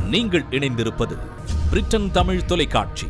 நீங்கள் இணைந்திருப்பது பிரிட்டன் தமிழ் தொலைக்காட்சி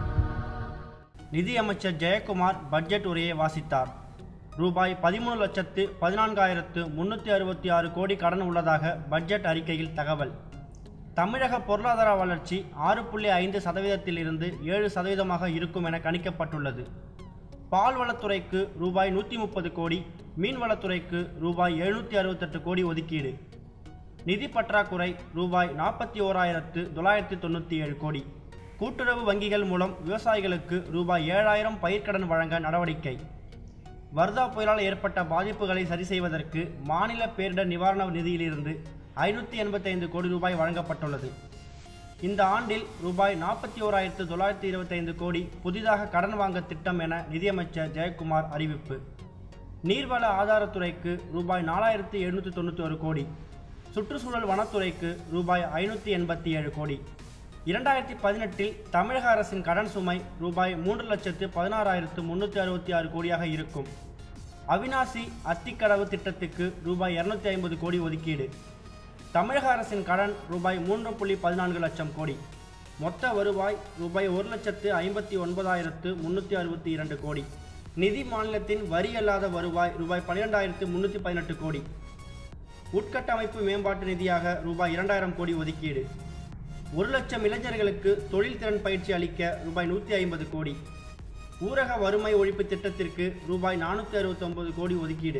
நிதியமைச்சர் ஜெயக்குமார் பட்ஜெட் உரையை வாசித்தார் ரூபாய் பதிமூணு லட்சத்து பதினான்காயிரத்து முன்னூற்றி அறுபத்தி ஆறு கோடி கடன் உள்ளதாக பட்ஜெட் அறிக்கையில் தகவல் தமிழக பொருளாதார வளர்ச்சி ஆறு புள்ளி ஐந்து சதவீதத்திலிருந்து ஏழு சதவீதமாக இருக்கும் என கணிக்கப்பட்டுள்ளது பால்வளத்துறைக்கு ரூபாய் நூற்றி முப்பது கோடி மீன்வளத்துறைக்கு ரூபாய் எழுநூற்றி அறுபத்தெட்டு கோடி ஒதுக்கீடு நிதி பற்றாக்குறை ரூபாய் நாற்பத்தி ஓராயிரத்து தொள்ளாயிரத்து தொண்ணூற்றி ஏழு கோடி கூட்டுறவு வங்கிகள் மூலம் விவசாயிகளுக்கு ரூபாய் ஏழாயிரம் பயிர்க்கடன் வழங்க நடவடிக்கை வர்தா புயலால் ஏற்பட்ட பாதிப்புகளை சரி செய்வதற்கு மாநில பேரிடர் நிவாரண நிதியிலிருந்து ஐநூற்றி எண்பத்தைந்து கோடி ரூபாய் வழங்கப்பட்டுள்ளது இந்த ஆண்டில் ரூபாய் நாற்பத்தி ஓராயிரத்து தொள்ளாயிரத்தி இருபத்தைந்து கோடி புதிதாக கடன் வாங்க திட்டம் என நிதியமைச்சர் ஜெயக்குமார் அறிவிப்பு நீர்வள ஆதாரத்துறைக்கு ரூபாய் நாலாயிரத்து எழுநூற்றி தொண்ணூற்றி ஒரு கோடி சுற்றுச்சூழல் வனத்துறைக்கு ரூபாய் ஐநூற்றி எண்பத்தி ஏழு கோடி இரண்டாயிரத்தி பதினெட்டில் தமிழக அரசின் கடன் சுமை ரூபாய் மூன்று லட்சத்து பதினாறாயிரத்து முன்னூற்றி அறுபத்தி ஆறு கோடியாக இருக்கும் அவினாசி அத்திக்கடவு திட்டத்துக்கு ரூபாய் இரநூத்தி ஐம்பது கோடி ஒதுக்கீடு தமிழக அரசின் கடன் ரூபாய் மூன்று புள்ளி பதினான்கு லட்சம் கோடி மொத்த வருவாய் ரூபாய் ஒரு லட்சத்து ஐம்பத்தி ஒன்பதாயிரத்து முன்னூற்றி அறுபத்தி இரண்டு கோடி நிதி மாநிலத்தின் வரி அல்லாத வருவாய் ரூபாய் பன்னிரெண்டாயிரத்து முன்னூற்றி பதினெட்டு கோடி உட்கட்டமைப்பு மேம்பாட்டு நிதியாக ரூபாய் இரண்டாயிரம் கோடி ஒதுக்கீடு ஒரு லட்சம் இளைஞர்களுக்கு தொழில் திறன் பயிற்சி அளிக்க ரூபாய் நூற்றி ஐம்பது கோடி ஊரக வறுமை ஒழிப்பு திட்டத்திற்கு ரூபாய் நானூற்றி அறுபத்தொம்பது கோடி ஒதுக்கீடு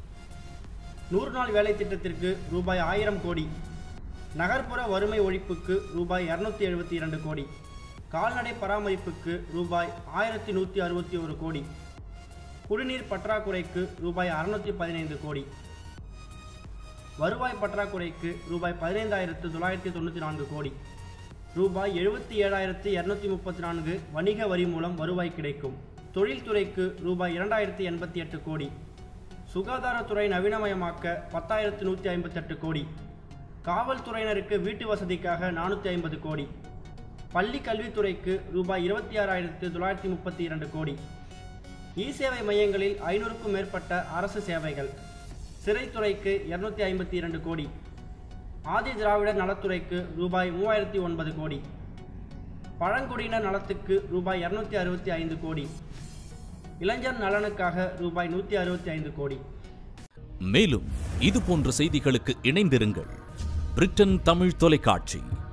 நூறு நாள் வேலை திட்டத்திற்கு ரூபாய் ஆயிரம் கோடி நகர்ப்புற வறுமை ஒழிப்புக்கு ரூபாய் இரநூத்தி எழுபத்தி இரண்டு கோடி கால்நடை பராமரிப்புக்கு ரூபாய் ஆயிரத்தி நூற்றி அறுபத்தி ஒரு கோடி குடிநீர் பற்றாக்குறைக்கு ரூபாய் அறுநூற்றி பதினைந்து கோடி வருவாய் பற்றாக்குறைக்கு ரூபாய் பதினைந்தாயிரத்து தொள்ளாயிரத்தி தொண்ணூற்றி நான்கு கோடி ரூபாய் எழுபத்தி ஏழாயிரத்து இரநூத்தி முப்பத்தி நான்கு வணிக வரி மூலம் வருவாய் கிடைக்கும் தொழில்துறைக்கு ரூபாய் இரண்டாயிரத்தி எண்பத்தி எட்டு கோடி சுகாதாரத்துறை நவீனமயமாக்க பத்தாயிரத்து நூற்றி ஐம்பத்தெட்டு கோடி காவல்துறையினருக்கு வீட்டு வசதிக்காக நானூற்றி ஐம்பது கோடி பள்ளி கல்வித்துறைக்கு ரூபாய் இருபத்தி ஆறாயிரத்து தொள்ளாயிரத்தி முப்பத்தி இரண்டு கோடி இ சேவை மையங்களில் ஐநூறுக்கும் மேற்பட்ட அரசு சேவைகள் சிறைத்துறைக்கு இருநூத்தி ஐம்பத்தி இரண்டு கோடி ஆதி திராவிடர் நலத்துறைக்கு ரூபாய் மூவாயிரத்தி ஒன்பது கோடி பழங்குடியினர் நலத்துக்கு ரூபாய் இருநூத்தி அறுபத்தி ஐந்து கோடி இளைஞர் நலனுக்காக ரூபாய் நூற்றி அறுபத்தி ஐந்து கோடி மேலும் இது போன்ற செய்திகளுக்கு இணைந்திருங்கள் பிரிட்டன் தமிழ் தொலைக்காட்சி